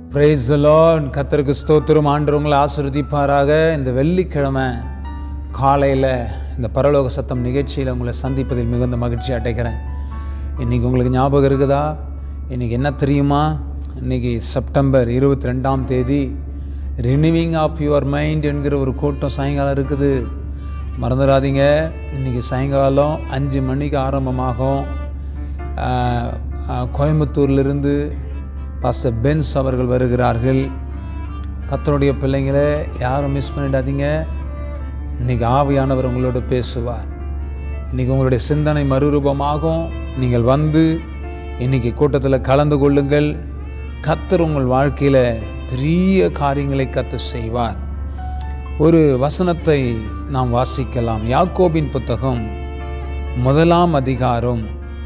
price Lord கத்தருக்கு ஸ்தோத்திரம் ஆண்டு உங்களை ஆசிர்வதிப்பாராக இந்த வெள்ளிக்கிழமை காலையில் இந்த பரலோக சத்தம் நிகழ்ச்சியில் உங்களை சந்திப்பதில் மிகுந்த மகிழ்ச்சி அடைக்கிறேன் இன்றைக்கி உங்களுக்கு ஞாபகம் இருக்குதா இன்றைக்கி என்ன தெரியுமா இன்றைக்கி செப்டம்பர் இருபத்தி ரெண்டாம் தேதி ரினிவிங் ஆஃப் யுவர் மைண்ட் என்கிற ஒரு கூட்டம் சாயங்காலம் இருக்குது மறந்துடாதீங்க இன்றைக்கி சாயங்காலம் அஞ்சு மணிக்கு ஆரம்பமாகும் ஆஹ், ஆஹ், கோயம்புத்தூர்லேருந்து பாஸ்டர் பென்ஸ் அவர்கள் வருகிறார்கள் கத்தருடைய பிள்ளைங்களே யாரும் மிஸ் பண்ணிடாதீங்க இன்றைக்கி ஆவியானவர் உங்களோட பேசுவார் இன்றைக்கி உங்களுடைய சிந்தனை மறுரூபமாகும் நீங்கள் வந்து இன்றைக்கி கூட்டத்தில் கலந்து கொள்ளுங்கள் கத்தர் உங்கள் வாழ்க்கையில் பெரிய காரியங்களை கத்து செய்வார் ஒரு வசனத்தை நாம் வாசிக்கலாம் யாக்கோபின் புத்தகம் முதலாம் அதிகாரம்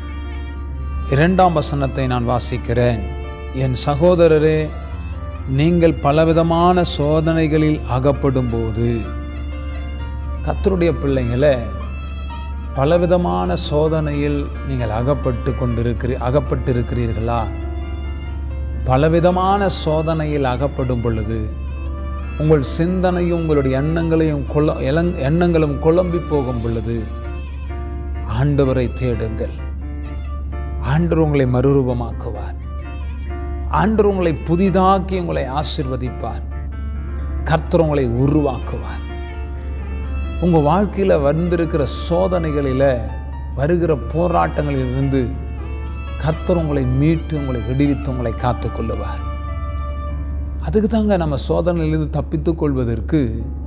இரண்டாம் வசனத்தை நான் வாசிக்கிறேன் என் சகோதரரே நீங்கள் பலவிதமான சோதனைகளில் அகப்படும்போது கத்தருடைய பிள்ளைங்களை பலவிதமான சோதனையில் நீங்கள் அகப்பட்டு கொண்டிருக்கிறீ அகப்பட்டிருக்கிறீர்களா பலவிதமான சோதனையில் அகப்படும் பொழுது உங்கள் சிந்தனையும் உங்களுடைய எண்ணங்களையும் குழ எலங்- எண்ணங்களும் குழம்பி போகும் பொழுது ஆண்டவரை தேடுங்கள் ஆண்டவர் உங்களை மறுரூபமாக்குவார் ஆண்டவர் உங்களை புதிதாக்கி உங்களை ஆசிர்வதிப்பார் கர்த்தர் உங்களை உருவாக்குவார் உங்கள் வாழ்க்கையில் வந்திருக்கிற சோதனைகளில் வருகிற போராட்டங்களிலிருந்து கர்த்தர் உங்களை மீட்டு உங்களை விடுவித்து உங்களை காத்துக்கொள்ளுவார் அதுக்கு தாங்க நம்ம சோதனையிலிருந்து தப்பித்துக் கொள்வதற்கு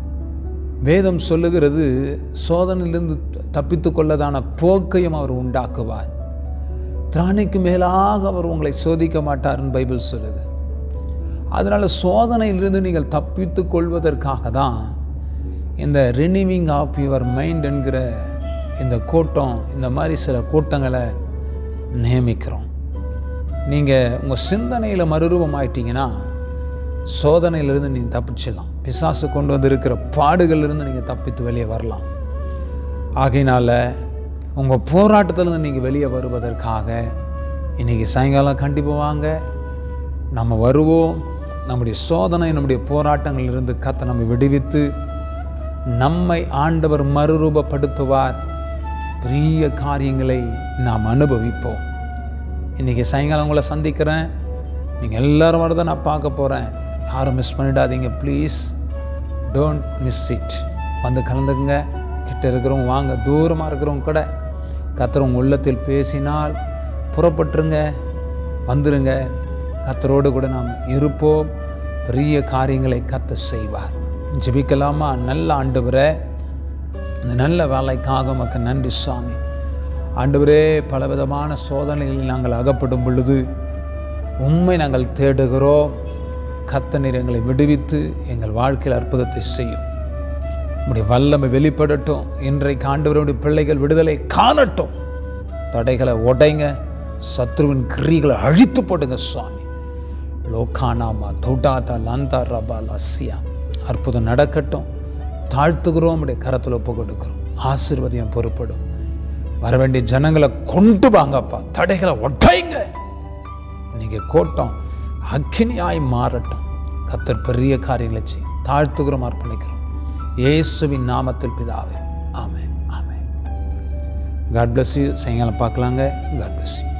வேதம் சொல்லுகிறது சோதனையிலிருந்து தப்பித்து கொள்ளதான போக்கையும் அவர் உண்டாக்குவார் திராணிக்கு மேலாக அவர் உங்களை சோதிக்க மாட்டார்னு பைபிள் சொல்லுது அதனால் சோதனையிலிருந்து நீங்கள் தப்பித்து கொள்வதற்காக தான் இந்த ரினிவிங் ஆஃப் யுவர் மைண்ட் என்கிற இந்த கூட்டம் இந்த மாதிரி சில கூட்டங்களை நியமிக்கிறோம் நீங்கள் உங்கள் சிந்தனையில் மறுரூபம் ஆயிட்டீங்கன்னா சோதனையிலிருந்து நீங்கள் தப்பிச்சிடலாம் பிசாசு கொண்டு வந்திருக்கிற பாடுகளிலிருந்து நீங்கள் தப்பித்து வெளியே வரலாம் ஆகையினால உங்கள் போராட்டத்திலிருந்து நீங்கள் வெளியே வருவதற்காக இன்றைக்கி சாயங்காலம் கண்டிப்பாக வாங்க நம்ம வருவோம் நம்முடைய சோதனை நம்முடைய போராட்டங்களிலிருந்து கத்த நம்மை விடுவித்து நம்மை ஆண்டவர் மறுரூபப்படுத்துவார் பெரிய காரியங்களை நாம் அனுபவிப்போம் இன்றைக்கி சாயங்காலம் உங்களை சந்திக்கிறேன் நீங்கள் எல்லாரும் வரதை நான் பார்க்க போகிறேன் யாரும் மிஸ் பண்ணிடாதீங்க ப்ளீஸ் டோன்ட் மிஸ் இட் வந்து கலந்துக்குங்க கிட்ட இருக்கிறவங்க வாங்க தூரமாக இருக்கிறவங்க கூட கத்துறவங்க உள்ளத்தில் பேசினால் புறப்பட்டுருங்க வந்துருங்க கத்தரோடு கூட நாம் இருப்போம் பெரிய காரியங்களை கத்த செய்வார் ஜெபிக்கலாமா நல்ல ஆண்டவரே இந்த நல்ல வேலைக்காக உமக்கு நன்றி சாமி ஆண்டவரே பலவிதமான சோதனைகளில் நாங்கள் அகப்படும் பொழுது உண்மை நாங்கள் தேடுகிறோம் கத்த நீர் எங்களை விடுவித்து எங்கள் வாழ்க்கையில் அற்புதத்தை செய்யும் உம்முடைய வல்லமை வெளிப்படட்டும் இன்றைக்கு ஆண்டவருடைய பிள்ளைகள் விடுதலை காணட்டும் தடைகளை உடைங்க சத்ருவின் கிரிகளை அழித்து போடுங்க சுவாமி லோகானாமா தொடாதா லந்தா ரபா லஸ்யா அற்புதம் நடக்கட்டும் தாழ்த்துகிறோம் உடைய கரத்தில் ஒப்பு கொடுக்கிறோம் ஆசீர்வதியம் பொறுப்படும் வர வேண்டிய ஜனங்களை கொண்டு வாங்கப்பா தடைகளை உடைங்க இன்னைக்கு கோட்டம் அக்கினியாய் மாறட்டும் கத்தர் பெரிய காரியங்களை செய்யும் தாழ்த்துகிறோம் அர்ப்பணிக்கிறோம் இயேசுவின் நாமத்தில் பிதாவே amen amen God bless you சாயங்காலம் பார்க்கலாங்க காட் bless you